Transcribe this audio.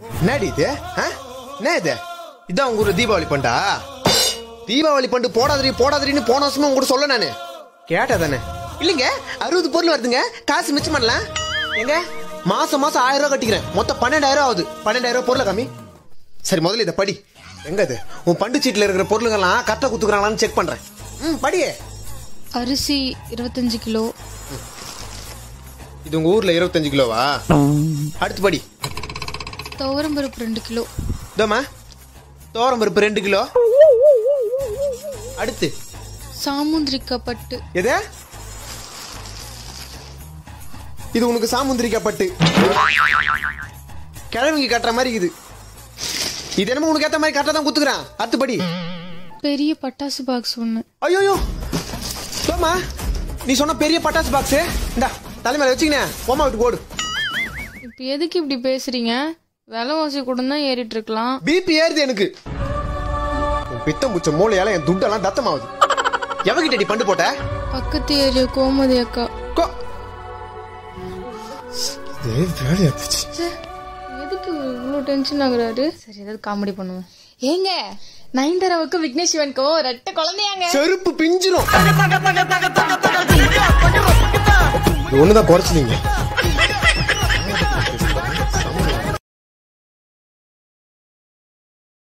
என்னடி இது ஆ? என்ன இது இதான் உங்க ஊர்ல தீபாவளி பண்டா தீபாவளி பண்டு போடாதடி போடாதடின்னு போன வருஷமா உங்க கூட சொல்ல நானு கேட்டா தானே இல்லைங்க அறுபது பொருள் வருதுங்க காசு மிச்சம் பண்ணலாம் எங்க மாசம் மாசம் ஆயிரம் ரூபாய் கட்டிக்கிறேன் மொத்தம் பன்னெண்டாயிரம் ஆகுது பன்னெண்டாயிரம் ரூபாய் பொருளை கம்மி சரி முதல்ல இதை படி எங்க இது உன் பண்டு சீட்டுல இருக்கிற பொருளுங்கெல்லாம் கரெக்டா குத்துக்கிறாங்களான்னு செக் பண்றேன் ம் படியே அரிசி இருபத்தஞ்சு கிலோ இது உங்க ஊர்ல இருபத்தஞ்சு கிலோவா அடுத்து படி துவரம்பருப்பு ரெண்டு கிலோ இதோமா தோரம் பருப்பு ரெண்டு கிலோ அடுத்து சாமுந்திரிக்காய் பட்டு எது இது உனக்கு சாமுந்திரிக்காய் பட்டு கிழவிங்க கட்டுற மாதிரி இது இது என்னமோ உனக்கு ஏத்த மாதிரி கரெக்டா தான் குத்துக்கிறான் அடுத்துப்படி பெரிய பட்டாசு பாக்ஸ் ஒன்று ஐயோ போமா நீ சொன்ன பெரிய பட்டாசு பாக்ஸ் இந்தா தலைமையில வச்சுக்கினே போமா விட்டு ஓடு இப்போ எதுக்கு இப்படி பேசுறீங்க விலைவாசி கூட தான் ஏறிட்டு இருக்கலாம் பிபி ஏறுது எனக்கு உன் பித்தம் புச்ச மூளையால என் துட்டெல்லாம் தத்தமாவுது எவகிட்ட பண்டு போட்ட பக்கத்து ஏரியா கோமதி அக்கா கோ இதே வேலையா போச்சு ச்சே, எதுக்கு இவ்வளோ டென்ஷன் ஆகுறாரு சரி ஏதாவது காமெடி பண்ணுவோம் ஏங்க நயன்தாராவுக்கும் விக்னேஷ் சிவனுக்கும் ரெட்ட குழந்தையாங்க செருப்பு பிஞ்சிரும் இது ஒண்ணுதான் குறைச்சினீங்க